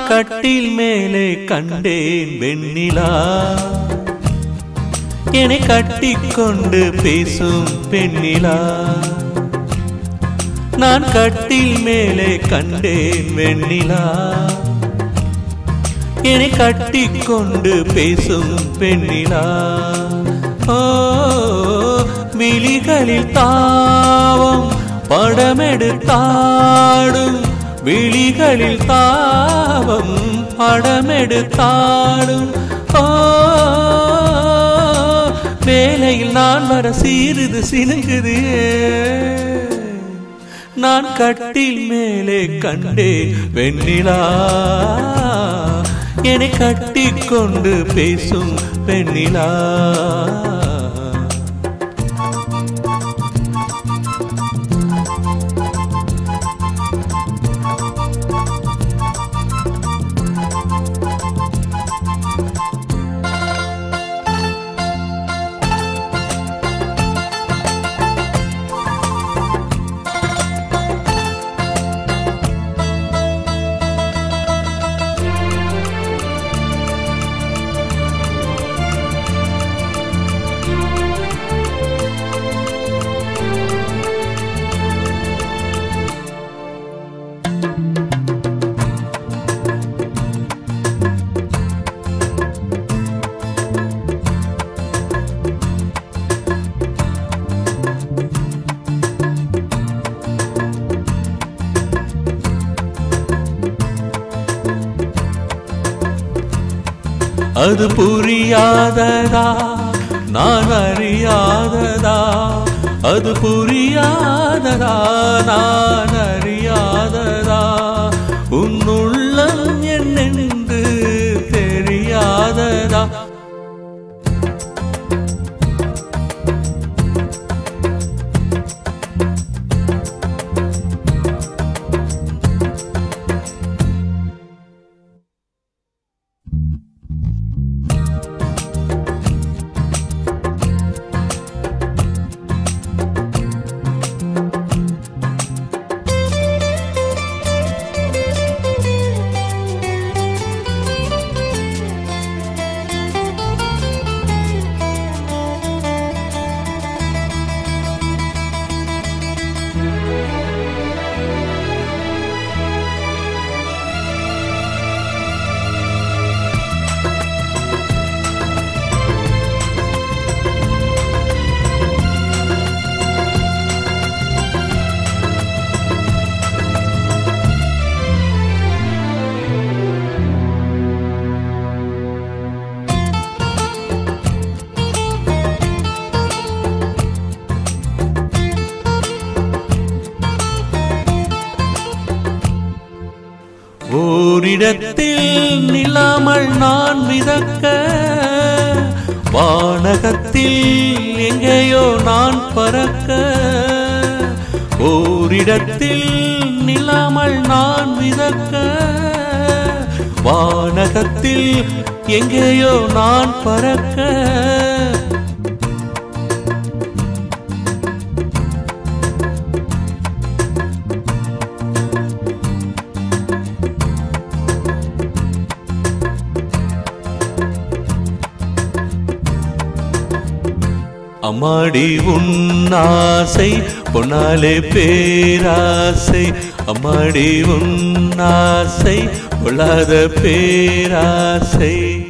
கட்டில் மேலே கண்டேன் வெண்ணிலா என்னை கட்டிக்கொண்டு பேசும் பெண்ணிலா நான் கட்டில் மேலே கண்டேன் வெண்ணிலா என்னை கட்டிக்கொண்டு பேசும் பெண்ணிலா ஓ விழிகளில் தாவம் படமெடுத்தாடும் விழிகளில் தாவம் படமெடுத்தாடும் ஓ வேலையில் நான் வர சீருது சினுங்குது நான் கட்டில் மேலே கண்டே வெண்ணிலா என்னை கட்டிக்கொண்டு பேசும் பெண்ணிலா அது புரியாததா நான் அறியாததா அது புரியாததா நான் அறியாததா உன்னுள்ளம் என்னென்று தெரியாததா ஓரிடத்தில் நிலாமல் நான் மிதக்க வானகத்தில் எங்கேயோ நான் பறக்க ஓரிடத்தில் நிலாமல் நான் மிதக்க வானகத்தில் எங்கேயோ நான் பறக்க அம்மாடி உன்னாசை பொன்னாலே பேராசை அம்மாடி உன்னாசை பொல்லாத பேராசை